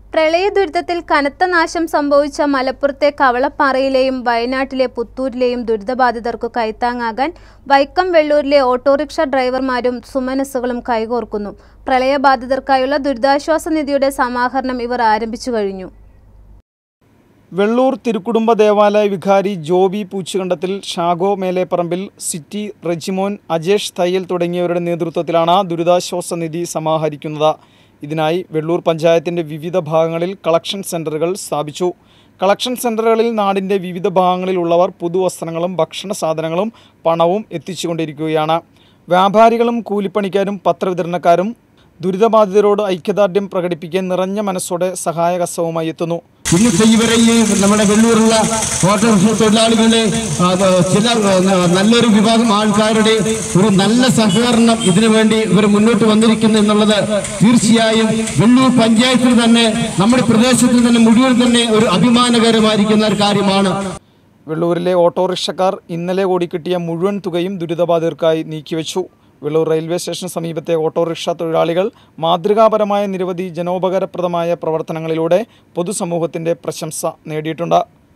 പ്രളയ ദുരിതത്തിൽ കനത്ത നാശം സംഭവിച്ച മലപ്പുറത്തെ കവളപ്പാറയിലെയും വയനാട്ടിലെ പുത്തൂരിലെയും ദുരിതബാധിതർക്കു കൈത്താങ്ങാകാൻ വൈക്കം വെള്ളൂരിലെ ഓട്ടോറിക്ഷ ഡ്രൈവർമാരും സുമനസ്സുകളും കൈകോർക്കുന്നു പ്രളയബാധിതർക്കായുള്ള ദുരിതാശ്വാസ നിധിയുടെ സമാഹരണം ഇവർ ആരംഭിച്ചു കഴിഞ്ഞു വെള്ളൂർ തിരുക്കുടുംബ ദേവാലയ വികാരി ജോബി പൂച്ചുകണ്ടത്തിൽ ഷാഗോ മേലേപ്പറമ്പിൽ സിറ്റി റെജിമോൻ അജേഷ് തയ്യൽ തുടങ്ങിയവരുടെ നേതൃത്വത്തിലാണ് ദുരിതാശ്വാസ നിധി സമാഹരിക്കുന്നത് ഇതിനായി വെള്ളൂർ പഞ്ചായത്തിൻ്റെ വിവിധ ഭാഗങ്ങളിൽ കളക്ഷൻ സെൻ്ററുകൾ സ്ഥാപിച്ചു കളക്ഷൻ സെൻ്ററുകളിൽ നാടിൻ്റെ വിവിധ ഭാഗങ്ങളിലുള്ളവർ പുതുവസ്ത്രങ്ങളും ഭക്ഷണ സാധനങ്ങളും പണവും എത്തിച്ചുകൊണ്ടിരിക്കുകയാണ് വ്യാപാരികളും കൂലിപ്പണിക്കാരും പത്രവിതരണക്കാരും ദുരിതബാധിതരോട് ഐക്യദാർഢ്യം പ്രകടിപ്പിക്കാൻ നിറഞ്ഞ മനസ്സോടെ സഹായകസവുമായി എത്തുന്നു ഇന്നത്തെ ഇവരെ ഈ നമ്മുടെ വെള്ളൂരുള്ള ഓട്ടോറിക്ഷ തൊഴിലാളികളുടെ ആ, ആ, ചില ആ, നല്ലൊരു വിഭാഗം ആൾക്കാരുടെ ഒരു നല്ല സഹകരണം ഇതിനു വേണ്ടി ഇവർ മുന്നോട്ട് വന്നിരിക്കുന്നു എന്നുള്ളത് തീർച്ചയായും വെള്ളൂർ പഞ്ചായത്തിൽ തന്നെ നമ്മുടെ പ്രദേശത്തിൽ തന്നെ മുഴുവൻ തന്നെ ഒരു അഭിമാനകരമായിരിക്കുന്ന ഒരു കാര്യമാണ് വെള്ളൂരിലെ ഓട്ടോറിക്ഷക്കാർ ഇന്നലെ കൂടി കിട്ടിയ മുഴുവൻ തുകയും ദുരിതബാധിതർക്കായി നീക്കിവെച്ചു വെള്ളൂർ റെയിൽവേ സ്റ്റേഷന് സമീപത്തെ ഓട്ടോറിക്ഷ തൊഴിലാളികൾ മാതൃകാപരമായ നിരവധി ജനോപകാരപ്രദമായ പ്രവർത്തനങ്ങളിലൂടെ പൊതുസമൂഹത്തിൻ്റെ പ്രശംസ നേടിയിട്ടുണ്ട്